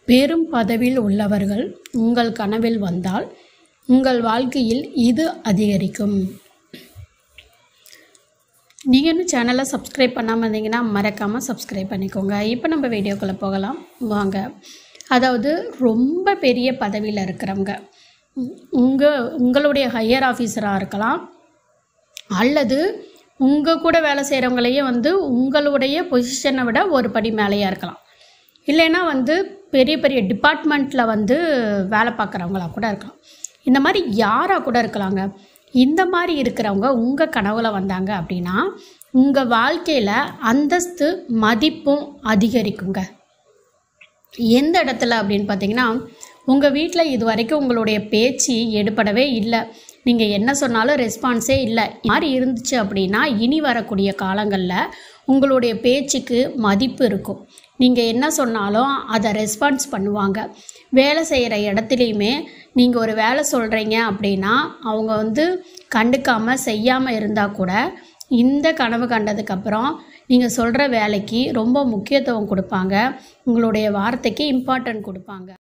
பெரும் பதவியில் உள்ளவர்கள் உங்கள் கனவில் வந்தால் உங்கள் வாழ்க்கையில் இது அதிகரிக்கும் நீங்கள் இன்னும் சேனலை சப்ஸ்கிரைப் பண்ணாமல் இருந்தீங்கன்னா மறக்காமல் சப்ஸ்கிரைப் பண்ணிக்கோங்க இப்போ நம்ம வீடியோக்குள்ளே போகலாம் வாங்க அதாவது ரொம்ப பெரிய பதவியில் இருக்கிறவங்க உங்கள் உங்களுடைய ஹையர் ஆஃபீஸராக இருக்கலாம் அல்லது உங்கள் கூட வேலை செய்கிறவங்களையே வந்து உங்களுடைய பொசிஷனை விட ஒரு படி மேலேயாக இருக்கலாம் இல்லைன்னா வந்து பெரிய பெரிய டிபார்ட்மெண்ட்டில் வந்து வேலை பார்க்குறவங்களா கூட இருக்கலாம் இந்த மாதிரி யாராக கூட இருக்கலாங்க இந்த மாதிரி இருக்கிறவங்க உங்கள் கனவுல வந்தாங்க அப்படின்னா உங்கள் வாழ்க்கையில் அந்தஸ்து மதிப்பும் அதிகரிக்குங்க எந்த இடத்துல அப்படின்னு பார்த்தீங்கன்னா உங்கள் வீட்டில் இது வரைக்கும் உங்களுடைய பேச்சு எடுபடவே இல்லை நீங்கள் என்ன சொன்னாலும் ரெஸ்பான்ஸே இல்லை இது மாதிரி இருந்துச்சு அப்படின்னா இனி வரக்கூடிய காலங்களில் உங்களுடைய பேச்சுக்கு மதிப்பு இருக்கும் நீங்கள் என்ன சொன்னாலும் அதை ரெஸ்பான்ஸ் பண்ணுவாங்க வேலை செய்கிற இடத்துலையுமே நீங்கள் ஒரு வேலை சொல்கிறீங்க அப்படின்னா அவங்க வந்து கண்டுக்காமல் செய்யாமல் இருந்தால் கூட இந்த கனவு கண்டதுக்கப்புறம் நீங்கள் சொல்கிற வேலைக்கு ரொம்ப முக்கியத்துவம் கொடுப்பாங்க உங்களுடைய வார்த்தைக்கு இம்பார்ட்டன்ட் கொடுப்பாங்க